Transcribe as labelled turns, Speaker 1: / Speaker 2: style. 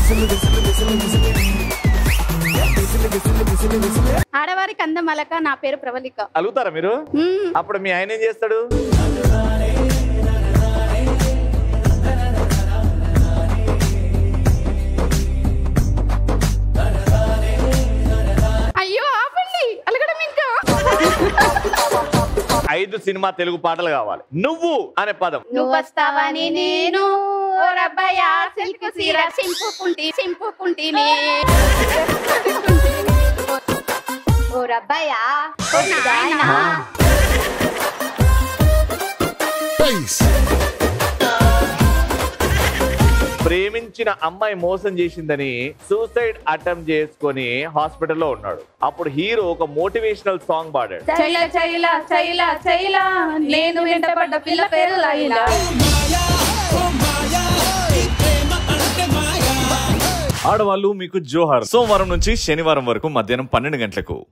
Speaker 1: ఆడవారికి అందమలక నా పేరు ప్రవళిక
Speaker 2: అలుగుతారా మీరు
Speaker 1: మ్మ్.
Speaker 2: అప్పుడు మీ ఆయన ఏం చేస్తాడు
Speaker 1: అయ్యో ఆపండి అలగడం ఇంకా
Speaker 2: ఐదు సినిమా తెలుగు పాటలు కావాలి నువ్వు అనే పదం
Speaker 1: నువ్వు వస్తావని నేను ఓ రబ్బయ్య సిల్క్ సీర సింపుకుంటి సింపుకుంటిని ఓ రబ్బయ్య ఓ నాయనా
Speaker 2: ప్రేమించిన అమ్మాయి మోసం చేసిందని సూసైడ్ అటెంప్ట్ చేసుకొని హాస్పిటల్లో ఉన్నాడు అప్పుడు హీరో ఒక మోటివేషనల్ సాంగ్ పాడాడు
Speaker 1: చైల చైల చైల చైల నేను వెంటబడ్డ పిల్ల పేరు లైలా
Speaker 3: ఆడవాళ్ళు మీకు జోహార్ సోమవారం నుంచి శనివారం వరకు మధ్యాహ్నం పన్నెండు గంటలకు